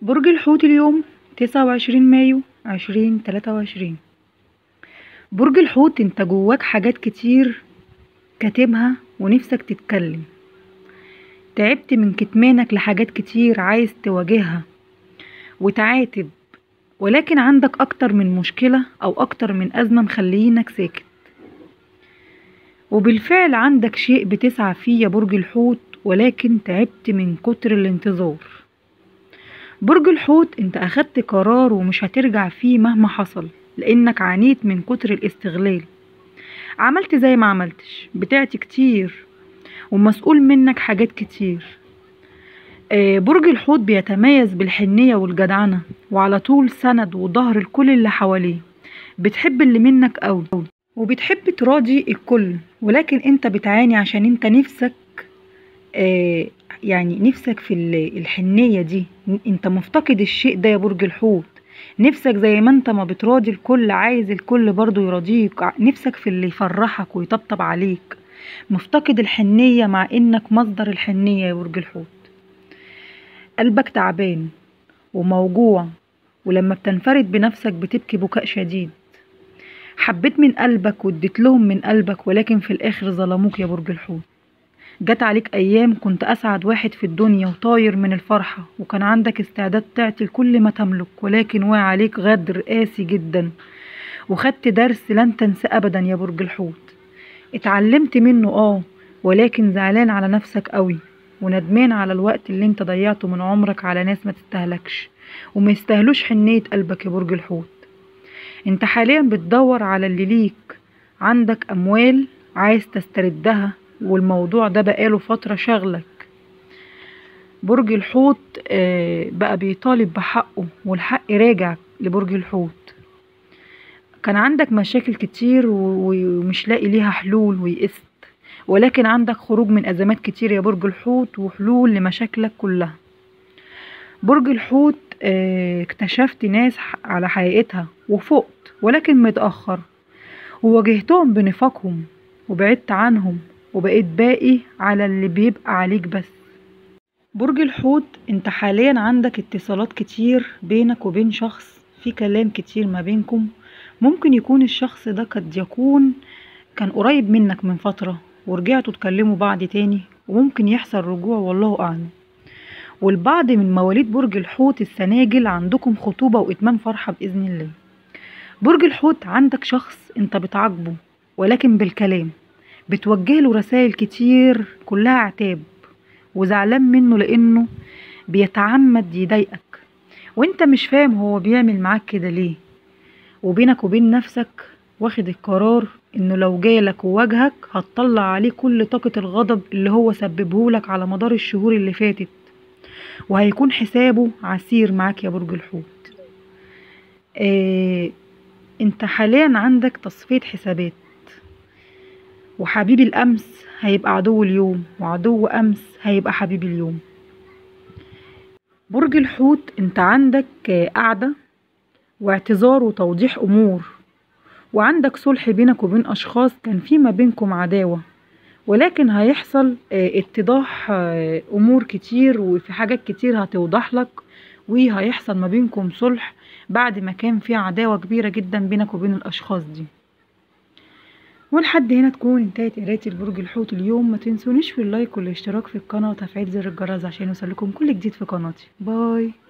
برج الحوت اليوم تسعة وعشرين مايو عشرين تلاتة وعشرين برج الحوت انت جواك حاجات كتير كاتمها ونفسك تتكلم تعبت من كتمانك لحاجات كتير عايز تواجهها وتعاتب ولكن عندك اكتر من مشكلة او اكتر من ازمة مخلينك ساكت وبالفعل عندك شيء بتسعى فيه يا برج الحوت ولكن تعبت من كتر الانتظار برج الحوت انت اخدت قرار ومش هترجع فيه مهما حصل لانك عانيت من كتر الاستغلال عملت زي ما عملتش بتعت كتير ومسؤول منك حاجات كتير آه، برج الحوت بيتميز بالحنية والجدعنة وعلى طول سند وظهر لكل اللي حواليه بتحب اللي منك قوي وبتحب تراضي الكل ولكن انت بتعاني عشان انت نفسك آه، يعني نفسك في ال- الحنية دي انت مفتقد الشيء ده يا برج الحوت نفسك زي ما انت ما بتراضي الكل عايز الكل برضو يراضيك ع- نفسك في اللي يفرحك ويطبطب عليك مفتقد الحنية مع انك مصدر الحنية يا برج الحوت قلبك تعبان وموجوع ولما بتنفرد بنفسك بتبكي بكاء شديد حبيت من قلبك واديت لهم من قلبك ولكن في الاخر ظلموك يا برج الحوت جت عليك ايام كنت اسعد واحد في الدنيا وطاير من الفرحة وكان عندك استعداد تعطي لكل ما تملك ولكن وقع عليك غدر قاسي جدا وخدت درس لن تنسى ابدا يا برج الحوت اتعلمت منه اه ولكن زعلان على نفسك قوي وندمان على الوقت اللي انت ضيعته من عمرك على ناس ما تستهلكش وما يستاهلوش حنية قلبك يا برج الحوت انت حاليا بتدور على اللي ليك عندك اموال عايز تستردها والموضوع ده بقاله فترة شغلك برج الحوت آه، بقى بيطالب بحقه والحق راجع لبرج الحوت كان عندك مشاكل كتير و- ومش لاقي ليها حلول ويئست ولكن عندك خروج من أزمات كتير يا برج الحوت وحلول لمشاكلك كلها برج الحوت آه، اكتشفت ناس ح- على حقيقتها وفقت ولكن متأخر وواجهتهم بنفاقهم وبعدت عنهم وبقيت باقي على اللي بيبقى عليك بس برج الحوت انت حاليا عندك اتصالات كتير بينك وبين شخص في كلام كتير ما بينكم ممكن يكون الشخص ده قد يكون كان قريب منك من فترة ورجعتوا تكلموا بعض تاني وممكن يحصل رجوع والله أعلم والبعض من مواليد برج الحوت السناجل عندكم خطوبة وإتمام فرحة بإذن الله برج الحوت عندك شخص انت بتعاقبه ولكن بالكلام بتوجه له رسائل كتير كلها عتاب وزعلان منه لانه بيتعمد يضايقك وانت مش فاهم هو بيعمل معاك كده ليه وبينك وبين نفسك واخد القرار انه لو جالك وواجهك هتطلع عليه كل طاقة الغضب اللي هو سببهولك على مدار الشهور اللي فاتت وهيكون حسابه عسير معاك يا برج الحوت اه انت حاليا عندك تصفية حسابات وحبيب الأمس هيبقى عدو اليوم وعدو أمس هيبقى حبيب اليوم برج الحوت انت عندك آه، قعدة واعتذار وتوضيح أمور وعندك صلح بينك وبين أشخاص كان في ما بينكم عداوة ولكن هيحصل آه، اتضاح آه، أمور كتير وفي حاجات كتير هتوضح لك وهيحصل ما بينكم صلح بعد ما كان في عداوة كبيرة جدا بينك وبين الأشخاص دي ولحد هنا تكون انتهت قرايتي لبرج الحوت اليوم ما تنسونيش في اللايك والاشتراك في القناة وتفعيل زر الجرس عشان يوصلكم كل جديد في قناتي باي